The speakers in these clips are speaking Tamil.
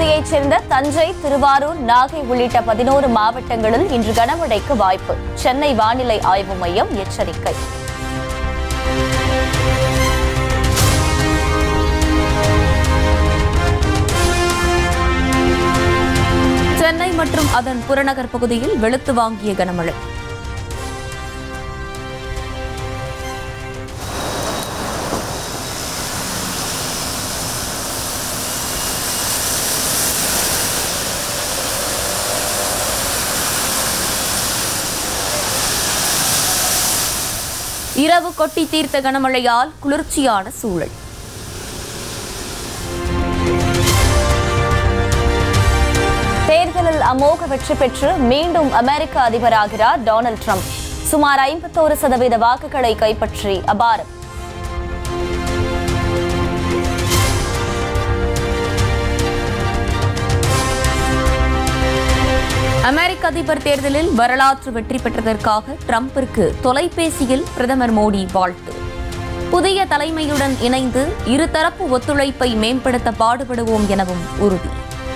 பகுதியைச் சேர்ந்த தஞ்சை திருவாரூர் நாகை உள்ளிட்ட பதினோரு மாவட்டங்களில் இன்று கனமழைக்கு வாய்ப்பு சென்னை வானிலை ஆய்வு மையம் எச்சரிக்கை சென்னை மற்றும் அதன் புறநகர் பகுதியில் வெளுத்து வாங்கிய கனமழை இரவு கொட்டி தீர்த்த கனமழையால் குளிர்ச்சியான சூழல் தேர்தலில் அமோக வெற்றி பெற்று மீண்டும் அமெரிக்க அதிபராகிறார் டொனால்ட் ட்ரம்ப் சுமார் ஐம்பத்தோரு சதவீத வாக்குகளை கைப்பற்றி அபாரம் அமெரிக்க அதிபர் தேர்தலில் வரலாற்று வெற்றி பெற்றதற்காக ட்ரம்பிற்கு தொலைபேசியில் பிரதமர் மோடி வாழ்த்து புதிய தலைமையுடன் இணைந்து இருதரப்பு ஒத்துழைப்பை மேம்படுத்த பாடுபடுவோம் எனவும் உறுதி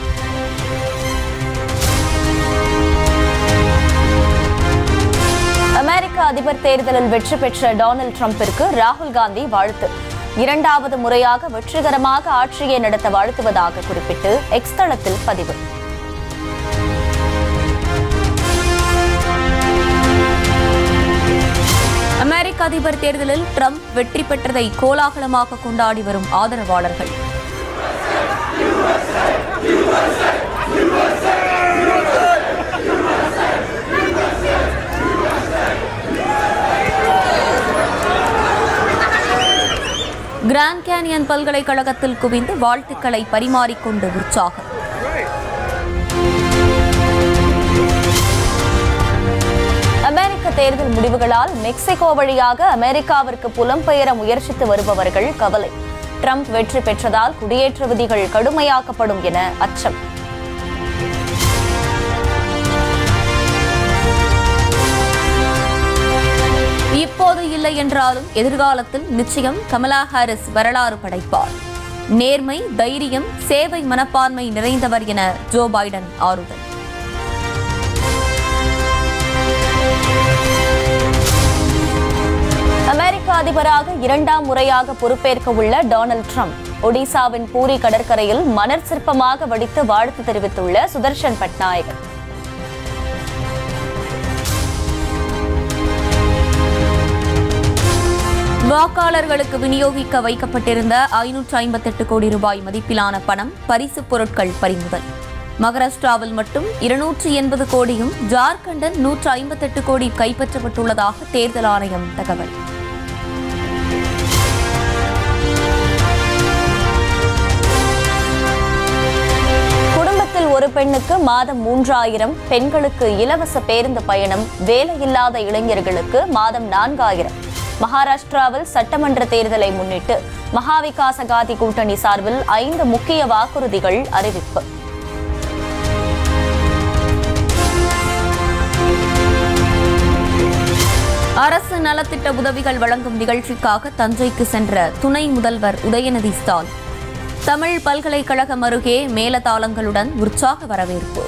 அமெரிக்க அதிபர் தேர்தலில் வெற்றி பெற்ற டொனால்ட் ட்ரம்பிற்கு ராகுல் காந்தி வாழ்த்து இரண்டாவது முறையாக வெற்றிகரமாக ஆட்சியை நடத்த வாழ்த்துவதாக குறிப்பிட்டு எக்ஸ் தளத்தில் பதிவு அமெரிக்க அதிபர் தேர்தலில் ட்ரம்ப் வெற்றி பெற்றதை கோலாகலமாக கொண்டாடி வரும் ஆதரவாளர்கள் கிராண்ட் கேனியன் பல்கலைக்கழகத்தில் குவிந்து வாழ்த்துக்களை பரிமாறிக்கொண்டு உற்சாகம் அமெரிக்க தேர்தல் முடிவுகளால் மெக்சிகோ வழியாக அமெரிக்காவிற்கு புலம்பெயர முயற்சித்து வருபவர்கள் கவலை ட்ரம்ப் வெற்றி பெற்றதால் குடியேற்ற விதிகள் கடுமையாக்கப்படும் என அச்சம் இப்போது இல்லை என்றாலும் எதிர்காலத்தில் நிச்சயம் கமலா ஹாரிஸ் வரலாறு படைப்பார் நேர்மை தைரியம் சேவை மனப்பான்மை நிறைந்தவர் என ஜோ பைடன் ஆறுதல் அமெரிக்க அதிபராக இரண்டாம் முறையாக பொறுப்பேற்க உள்ள டொனால்ட் ட்ரம்ப் ஒடிசாவின் பூரி கடற்கரையில் மணற் சிற்பமாக வடித்து வாழ்த்து தெரிவித்துள்ள சுதர்ஷன் பட்நாயக் வாக்காளர்களுக்கு விநியோகிக்க வைக்கப்பட்டிருந்த ஐநூற்று ஐம்பத்தெட்டு கோடி ரூபாய் மதிப்பிலான பணம் பரிசுப் பொருட்கள் பறிமுதல் மகாராஷ்டிராவில் மட்டும் இருநூற்று எண்பது கோடியும் ஜார்க்கண்டில் நூற்று ஐம்பத்தெட்டு கோடி கைப்பற்றப்பட்டுள்ளதாக தேர்தல் ஆணையம் தகவல் குடும்பத்தில் ஒரு பெண்ணுக்கு மாதம் மூன்றாயிரம் பெண்களுக்கு இலவச பேருந்து பயணம் வேலையில்லாத இளைஞர்களுக்கு மாதம் நான்காயிரம் மகாராஷ்டிராவில் சட்டமன்ற தேர்தலை முன்னிட்டு மகாவிகாஸ் அகாதி கூட்டணி சார்பில் ஐந்து முக்கிய வாக்குறுதிகள் அறிவிப்பு அரசு நலத்திட்ட உதவிகள் வழங்கும் நிகழ்ச்சிக்காக தஞ்சைக்கு சென்ற துணை முதல்வர் உதயநிதி ஸ்டாலின் தமிழ் பல்கலைக்கழகம் அருகே மேலதாளங்களுடன் உற்சாக வரவேற்பு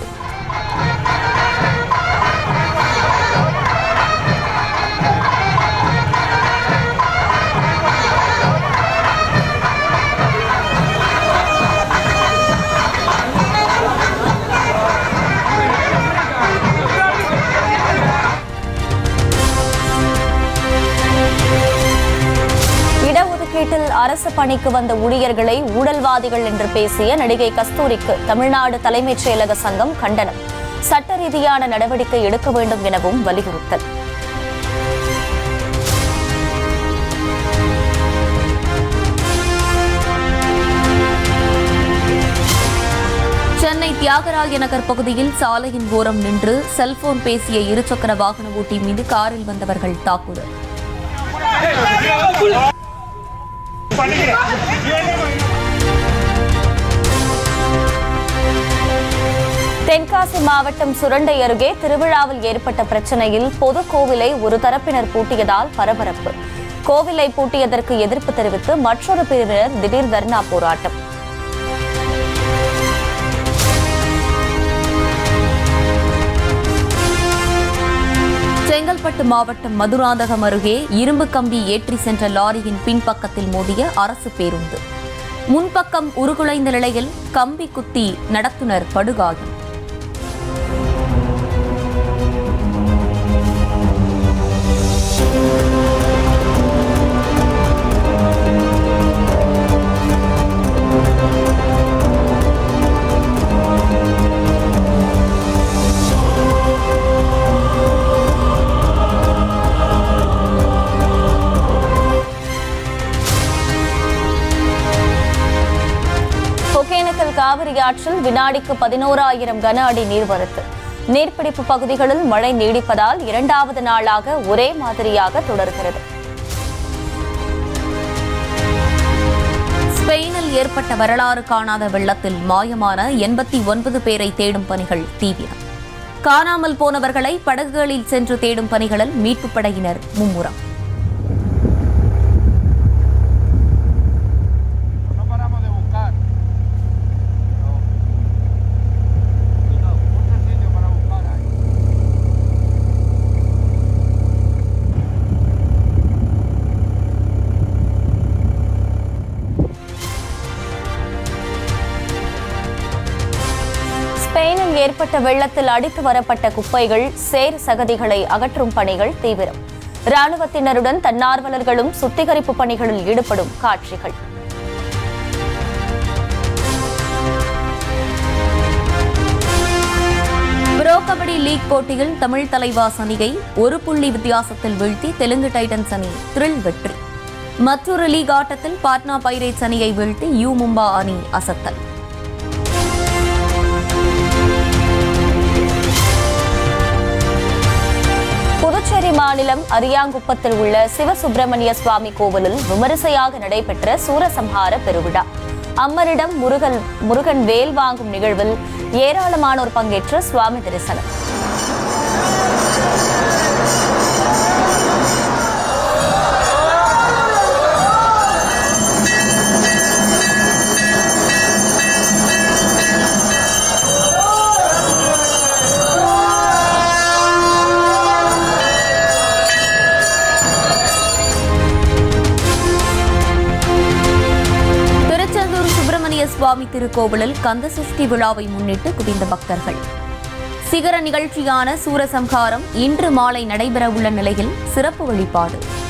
இடஒதுக்கீட்டில் அரசு பணிக்கு வந்த ஊழியர்களை ஊழல்வாதிகள் என்று பேசிய நடிகை கஸ்தூரிக்கு தமிழ்நாடு தலைமைச் செயலக சங்கம் கண்டனம் சட்ட ரீதியான நடவடிக்கை எடுக்க வேண்டும் எனவும் வலியுறுத்தல் சென்னை தியாகராய நகர் பகுதியில் சாலையின் ஓரம் நின்று செல்போன் பேசிய இருசக்கர வாகன ஓட்டி மீது காரில் வந்தவர்கள் தாக்குதல் தென்காசி மாவட்டம் சுரண்டை அருகே திருவிழாவில் ஏற்பட்ட பிரச்சனையில் பொது கோவிலை ஒரு தரப்பினர் பூட்டியதால் பரபரப்பு கோவிலை பூட்டியதற்கு எதிர்ப்பு தெரிவித்து மற்றொரு பிரிவினர் திடீர் தர்ணா போராட்டம் செங்கல்பட்டு மாவட்டம் மதுராந்தகம் அருகே இரும்பு கம்பி ஏற்றி சென்ற லாரியின் பின்பக்கத்தில் மோதிய அரசு பேருந்து முன்பக்கம் உருகுலைந்த நிலையில் கம்பி குத்தி நடத்துனர் படுகாயம் ஒகேனக்கல் காவிரி ஆற்றில் வினாடிக்கு பதினோராயிரம் கன அடி நீர்வரத்து நீர்பிடிப்பு பகுதிகளில் மழை நீடிப்பதால் இரண்டாவது நாளாக ஒரே மாதிரியாக தொடர்கிறது ஸ்பெயினில் ஏற்பட்ட வரலாறு காணாத வெள்ளத்தில் மாயமான எண்பத்தி ஒன்பது பேரை தேடும் பணிகள் தீவிரம் காணாமல் போனவர்களை படகுகளில் சென்று தேடும் பணிகளில் மீட்புப் படையினர் மும்முரம் No paramos de buscar. No. No, otro sitio para buscar ahí. ஸ்பெயினில் ஏற்பட்ட வெள்ளத்தில் அடித்து வரப்பட்ட குப்பைகள் சேறு சகதிகளை அகற்றும் பணிகள் தீவிரம் ராணுவத்தினருடன் தன்னார்வலர்களும் சுத்திகரிப்பு பணிகளில் ஈடுபடும் காட்சிகள் ப்ரோ கபடி லீக் போட்டியில் தமிழ் தலைவாஸ் அணியை ஒரு புள்ளி வித்தியாசத்தில் வீழ்த்தி தெலுங்கு டைட்டன்ஸ் அணி த்ரில் வெற்றி மற்றொரு லீக் ஆட்டத்தில் பாட்னா பைரேட்ஸ் அணியை வீழ்த்தி யூ மும்பா அணி அசத்தல் புதுச்சேரி மாநிலம் அரியாங்குப்பத்தில் உள்ள சிவசுப்பிரமணிய சுவாமி கோவிலில் விமரிசையாக நடைபெற்ற சூரசம்ஹார பெருவிழா அம்மரிடம் முருகன் முருகன் வேல் வாங்கும் நிகழ்வில் ஏராளமானோர் பங்கேற்ற சுவாமி தரிசனம் திருச்செந்தூர் சுப்பிரமணிய சுவாமி திருக்கோவிலில் கந்த சஷ்டி விழாவை முன்னிட்டு குவிந்த பக்தர்கள் சிகர நிகழ்ச்சியான சூரசம்ஹாரம் இன்று மாலை நடைபெறவுள்ள நிலையில் சிறப்பு வழிபாடு